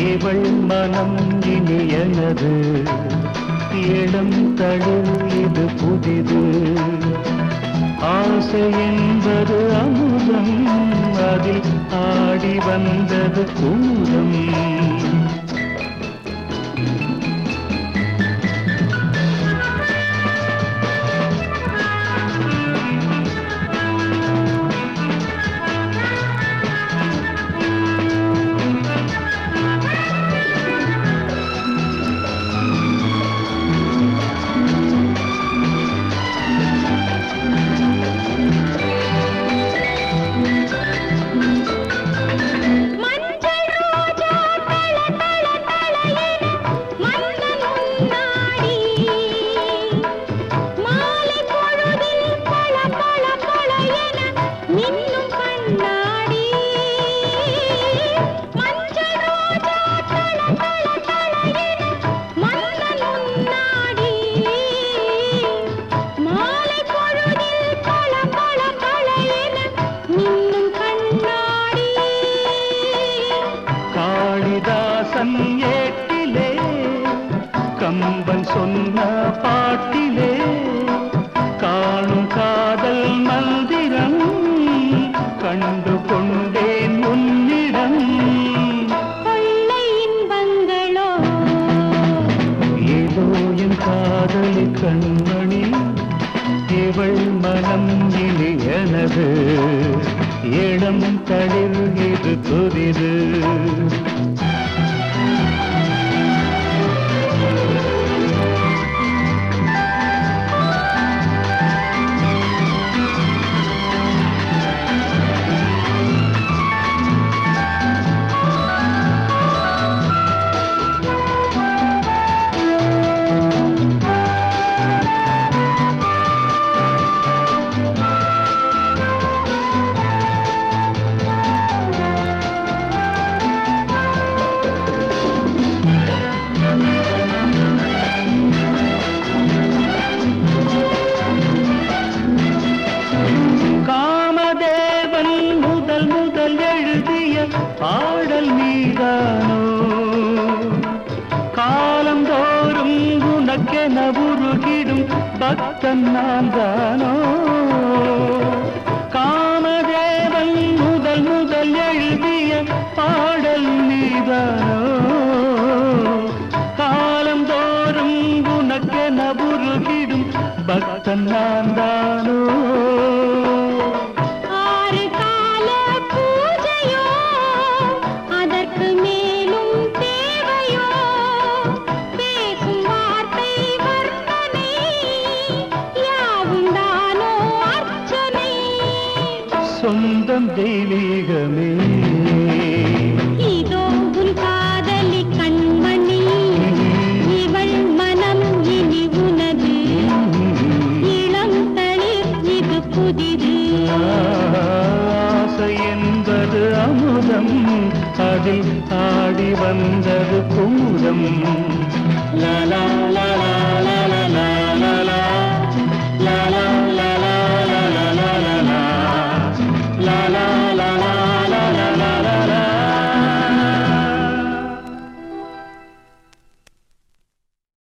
இவள் மனம் இனியனது இளம் தளிர் இது புதிது ஆசை என்பது அமுதம் அதில் ஆடி வந்தது கூதம் மஞ்சள் ரோஜா தள தள தள என மன்னன் உன்னாடி மாலை பொழுதில் பள பள பள என மின்னும் கண்ணாடி மஞ்சள் ரோஜா தள தள தள என மன்னன் உன்னாடி மாலை பொழுதில் பள பள பள என மின்னும் கண்ணாடி காளிதாசன் ஏட்டிலே கம்பன் சொன்ன பாட்டிலே காணும் காதல் மந்திரம் கண்டு கொண்டேன் உன்னிடம் கொள்ளை இன்பங்களோ ஏதோ என் காதலி கண்மணி இவள் மனம் இனியனது இளம் தளிர் இது புதிது காமதேவன் முதல் முதல் எழுதிய பாடல் நீதானோ காலந்தோறும் உனக்கென உருகிடும் பக்தன் நான் தானோ காமதேவன் முதல் முதல் எழுதிய பாடல் நீதானோ காலந்தோறும் உனக்கென உருகிடும் பக்தன் நான் தானோ ஆறு கால பூஜையோ அதற்கு மேலும் தேவையோ பேசும் வார்த்தை வர்ணனை யாவும் தானோ அர்ச்சனை சொந்தம் தெய்வீகமே இதோ உன் காதலி கண்மணி இவள் மனம் இனி உனது இளம் தளிர் இது புதிது ஆசை என்பது அமுதம் அதில் ஆடி வந்தது குமுதம் லா லா லா லா லா லா லா